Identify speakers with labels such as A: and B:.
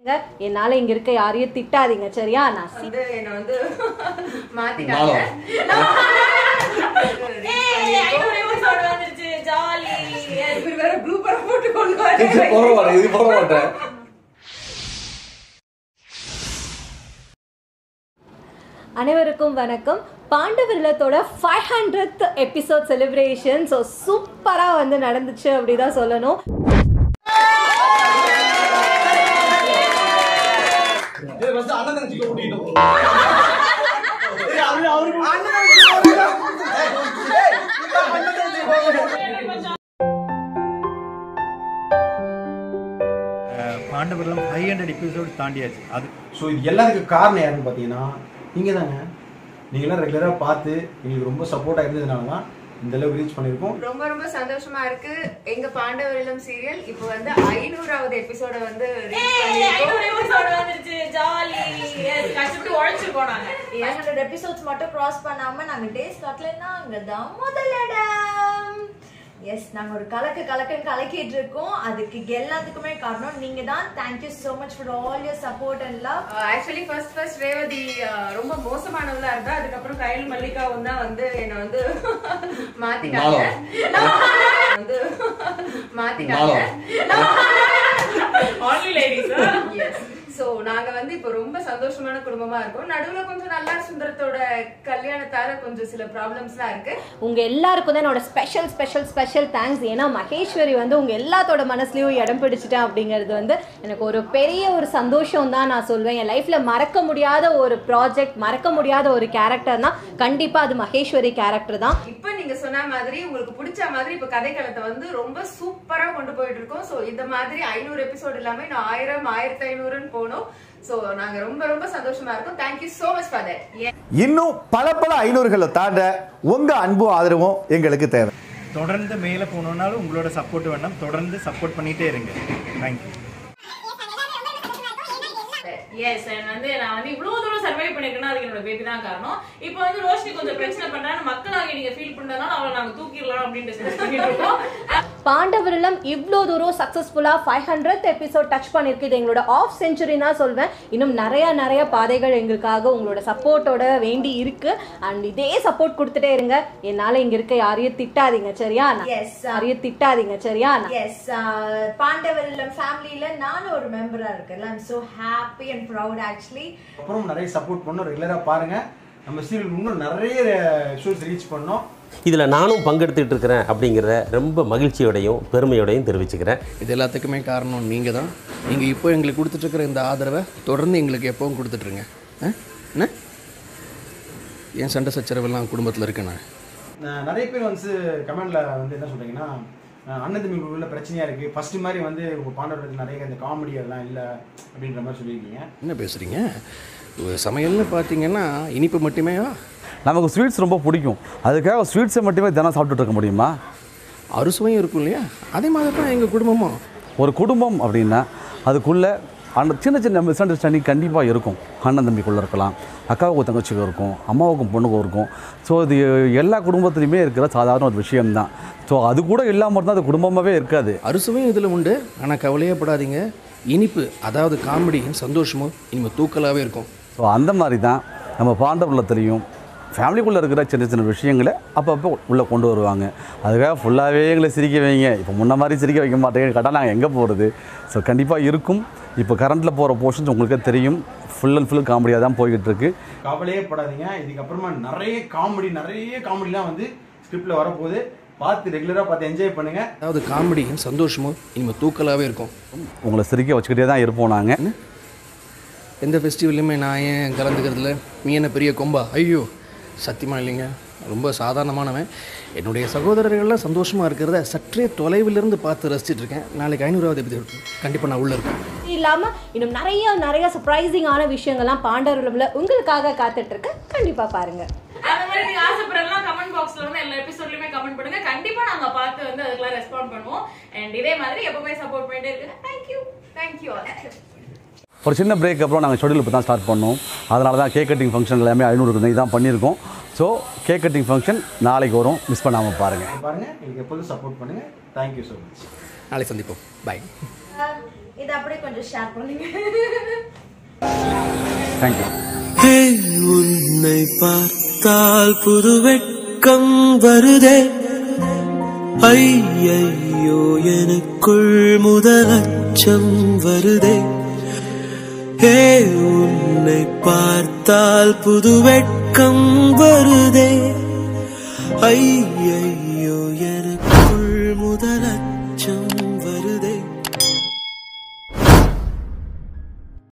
A: என்னால இங்க இருக்க யாரையும் திட்டாதீங்க சரியா நான் சி-
B: வந்து என்ன வந்து மாத்திட்டாங்க இவர் வேற ப்ளூ படம் போட்டு கொண்டு வர
C: இது போட மாட்டேன்
A: அனைவருக்கும் வணக்கம் பாண்டவர் இல்லத்தோட five hundred episode celebration so சூப்பராக வந்து நடந்துச்சு அப்படி தான் சொல்லணும்
D: பாண்டவர்களும் ஃபைவ் ஹண்ட்ரட் எபிசோடு தாண்டியாச்சு அது
C: ஸோ இது எல்லாத்துக்கும் காரணம் யாருன்னு பார்த்தீங்கன்னா நீங்கள் தாங்க நீங்களாம் ரெகுலராக பார்த்து எங்களுக்கு ரொம்ப சப்போர்ட்டாக இருந்ததுனால தான் இந்த அளவுக்கு ரீச் பண்ணியிருக்கோம்
B: ரொம்ப ரொம்ப சந்தோஷமா இருக்கு எங்க பாண்டவர் இல்லம் சீரியல் இப்போ வந்து ஐநூறாவது எபிசோட வந்து
E: எபிசோட்ஸ் மட்டும் கிராஸ் பண்ணாம நாங்க டே ஸ்லாட்லன்னா அங்கதான் முதலிடம் எஸ் நாங்க ஒரு கலக்கு கலக்குன்னு கலக்கிட்டு இருக்கோம் அதுக்கு எல்லாத்துக்குமே காரணம் நீங்க தான் thank you so much for all your support and love
B: actually first first Revathi அஹ், ரொம்ப மோசமானவளா இருந்தா அதுக்கப்புறம் கயல் மல்லிகாவும் தான் வந்து என்ன வந்து மாத்திட்டாங்க வந்து மாத்திட்டாங்க only ladies எஸ் சோ நாங்க வந்து இப்போ ரொம்ப சந்தோஷமான குடும்பமா இருக்கோம் நடுவுல கொஞ்சம் நல்லா சுந்தரத்தோட கல்யாணத்தால கொஞ்சம் சில ப்ராப்ளம்ஸ்லாம் இருக்கு
A: உங்க எல்லாருக்கும் தான் என்னோட ஸ்பெஷல் ஸ்பெஷல் ஸ்பெஷல் தேங்க்ஸ் ஏன்னா மகேஸ்வரி வந்து உங்க எல்லாத்தோட மனசுலயும் இடம் பிடிச்சிட்டேன் அப்படிங்கிறது வந்து எனக்கு ஒரு பெரிய ஒரு சந்தோஷம் தான் நான் சொல்வேன் என் லைஃப்ல மறக்க முடியாத ஒரு ப்ராஜெக்ட் மறக்க முடியாத ஒரு கேரக்டர்னா கண்டிப்பா அது மகேஸ்வரி கேரக்டர் தான்
B: இப்ப நீங்க சொன்ன மாதிரி உங்களுக்கு பிடிச்ச மாதிரி இப்ப கதைக்களத்தை வந்து ரொம்ப சூப்பரா கொண்டு போயிட்டு இருக்கோம் சோ இந்த மாதிரி ஐநூறு எபிசோட் இல்லாம இன்னும் ஆயிரம் ஆயிரத்தி ஐநூறுன்னு போனோம் சோ நாங்க ரொம்ப ரொம்ப சந்தோஷமா இருக்கோம் thank you so much for that
F: இன்னும் பல பல ஐநூறுகளை தாண்ட உங்க அன்பும் ஆதரவும் எங்களுக்கு தேவை
D: தொடர்ந்து மேலே போகணுன்னாலும் உங்களோட சப்போர்ட் வேண்டாம் தொடர்ந்து சப்போர்ட் பண்ணிகிட்டே இருங்க தேங்க்யூ
G: எஸ் வந்து நான் வந்து இவ்வளவு தூரம் சர்வை பண்ணிருக்கேன்னா அதுக்கு என்னோட பேபி தான் காரணம் இப்போ வந்து ரோஷினி கொஞ்சம் பிரச்சனை பண்றான்னு மக்களாக நீங்க ஃபீல் பண்றதுனால அவளை நாங்க தூக்கிடலாம் அப்படின்னு டிஸ்கஸ் பண்ணிட்டு இருக்கோம்
A: பாண்டவரிலம் இவ்வளோ தூரம் சக்ஸஸ்ஃபுல்லாக ஃபைவ் ஹண்ட்ரட் எபிசோட் டச் பண்ணியிருக்கு இது எங்களோட ஆஃப் செஞ்சுரி தான் சொல்வேன் இன்னும் நிறைய நிறைய பாதைகள் எங்களுக்காக உங்களோட சப்போர்ட்டோட வேண்டி இருக்கு அண்ட் இதே சப்போர்ட் கொடுத்துட்டே இருங்க என்னால் இங்கே இருக்க யாரையும் திட்டாதீங்க சரியா நான்
E: Yes, sir.
A: யாரையும் திட்டாதீங்க சரியா நான்
E: எஸ் பாண்டவர் இல்லம் ஃபேமிலியில நானும் ஒரு மெம்பரா இருக்கேன் I'm so happy and proud actually
C: அப்புறம் நிறைய சப்போர்ட் பண்ணோம் ரெகுலராக பாருங்கள் நம்ம சீரியல் இன்னும் நிறைய எபிசோட்ஸ் ரீச் பண்ணோம்
H: இதில் நானும் பங்கெடுத்துட்டு இருக்கிறேன் அப்படிங்கிற ரொம்ப மகிழ்ச்சியோடையும் பெருமையோடையும் தெரிவிச்சுக்கிறேன்
I: இது எல்லாத்துக்குமே காரணம் நீங்கள் தான் நீங்கள் இப்போ எங்களுக்கு கொடுத்துட்ருக்கிற இந்த ஆதரவை தொடர்ந்து எங்களுக்கு எப்பவும் கொடுத்துட்ருங்க ஆ? என்ன என் சண்டை சச்சரவெல்லாம் குடும்பத்தில் இருக்கேண்ணா
C: நான் நிறைய பேர் வந்து கமெண்ட்ல வந்து என்ன சொல்றீங்கன்னா அஹ் அண்ணன் தம்பி உள்ள பிரச்சனையா இருக்கு ஃபர்ஸ்ட் மாதிரி வந்து உங்க பாண்டவர்கள் நிறைய இந்த காமெடி அதெல்லாம் இல்லை அப்படின்ற மாதிரி சொல்லியிருக்கீங்க
I: என்ன பேசுகிறீங்க சமையல்னு பார்த்தீங்கன்னா இனிப்பு மட்டுமேவா
F: நமக்கு ஸ்வீட்ஸ் ரொம்ப பிடிக்கும் அதுக்காக ஸ்வீட்ஸை மட்டுமே தினம் சாப்பிட்டுட்டு இருக்க முடியுமா
I: அறுசுவையும் இருக்கும் இல்லையா அதே மாதிரி தான் எங்கள் குடும்பமும்
F: ஒரு குடும்பம் அப்படின்னா அதுக்குள்ளே அந்த சின்ன சின்ன மிஸ் அண்டர்ஸ்டாண்டிங் கண்டிப்பாக இருக்கும் அண்ணன் தம்பிக்குள்ளே இருக்கலாம் அக்காவுக்கும் தங்கச்சிக்கும் இருக்கும் அம்மாவுக்கும் பொண்ணுக்கும் இருக்கும் ஸோ இது எல்லா குடும்பத்துலையுமே இருக்கிற சாதாரண ஒரு விஷயம்தான் ஸோ அது கூட இல்லாமல் இருந்தால் அது குடும்பமாகவே இருக்காது
I: அறுசுவையும் இதில் உண்டு ஆனால் கவலையே படாதீங்க இனிப்பு அதாவது காமெடியும் சந்தோஷமும் இனிமேல் தூக்கலாகவே இருக்கும்
F: ஸோ அந்த மாதிரி தான் நம்ம பாண்டவர்லத்துலேயும் ஃபேமிலிக்குள்ளே இருக்கிற சின்ன சின்ன விஷயங்களை அப்பப்போ உள்ளே கொண்டு வருவாங்க அதுக்காக ஃபுல்லாகவே எங்களை சிரிக்க வைங்க இப்போ முன்ன மாதிரி சிரிக்க வைக்க மாட்டேங்க கேட்டால் நாங்கள் எங்கே போகிறது ஸோ கண்டிப்பாக இருக்கும் இப்போ கரண்ட்டில் போகிற போர்ஷன்ஸ் உங்களுக்கே தெரியும் ஃபுல் அண்ட் ஃபுல் காமெடியாக தான் போய்கிட்டு இருக்கு
C: கவலையே படாதீங்க இதுக்கப்புறமா நிறைய காமெடி நிறைய காமெடிலாம் வந்து ஸ்கிரிப்டில் வரப்போகுது பார்த்து ரெகுலராக பார்த்து என்ஜாய் பண்ணுங்க
I: அதாவது காமெடியும் சந்தோஷமும் இனிமேல் தூக்கலாகவே இருக்கும்
F: உங்களை சிரிக்க வச்சுக்கிட்டே தான் இருப்போம் நாங்கள்
I: எந்த ஃபெஸ்டிவல்லையுமே நான் ஏன் கலந்துக்கிறதுல நீ என்ன பெரிய கொம்பா ஐயோ சத்தியமா இல்லைங்க ரொம்ப சாதாரணமானவன் என்னுடைய சகோதரர்கள்லாம் சந்தோஷமாக இருக்கிறத சற்றே தொலைவிலிருந்து பார்த்து ரசிச்சிட்டு இருக்கேன் நாளைக்கு ஐநூறாவது எபிசோட் கண்டிப்பாக நான் உள்ளே இருப்பேன்
A: இல்லாமல் இன்னும் நிறைய நிறைய சர்ப்ரைசிங்கான விஷயங்கள்லாம் பாண்டவரிலம்ல உங்களுக்காக காத்துட்டு இருக்கு கண்டிப்பாக பாருங்க
G: அந்த மாதிரி நீங்க ஆசைப்படுறதெல்லாம் கமெண்ட் பாக்ஸ்ல வந்து எல்லா எபிசோட்லயுமே கமெண்ட் பண்ணுங்க கண்டிப்பா நாங்க பார்த்து வந்து அதுக்கெல்லாம் ரெஸ்பாண்ட் பண்ணுவோம் அண்ட் இதே மாதிரி எப்பவுமே சப்போர்ட் பண்ணிட்டே இருக்குங்க தேங்க்யூ
B: தேங்க்யூ
F: ஒரு சின்ன பிரேக் அப்புறம் நாங்கள் ஷெடியூல் இப்போ தான் ஸ்டார்ட் பண்ணோம் அதனால தான் கேக் கட்டிங் ஃபங்க்ஷன் எல்லாமே ஐநூறு நெய் தான் பண்ணியிருக்கோம் ஸோ கேக் கட்டிங் ஃபங்க்ஷன் நாளைக்கு வரும் மிஸ் பண்ணாமல் பாருங்கள்
C: பாருங்க எங்களுக்கு எப்போதும் சப்போர்ட் பண்ணுங்க தேங்க்யூ ஸோ மச்
I: நாளைக்கு சந்திப்போம் பாய்
E: இதை அப்படியே கொஞ்சம் ஷேர் பண்ணுங்க
F: தேங்க்யூ
J: ஹே உன்னை பார்த்தால் புது வெட்கம் வருதே ஐயையோ எனக்குள் முதல் அச்சம் வருதே ஹே உன்னை பார்த்தால் புது வெட்கம் வருதே ஐயையோ எனக்குள் முதல்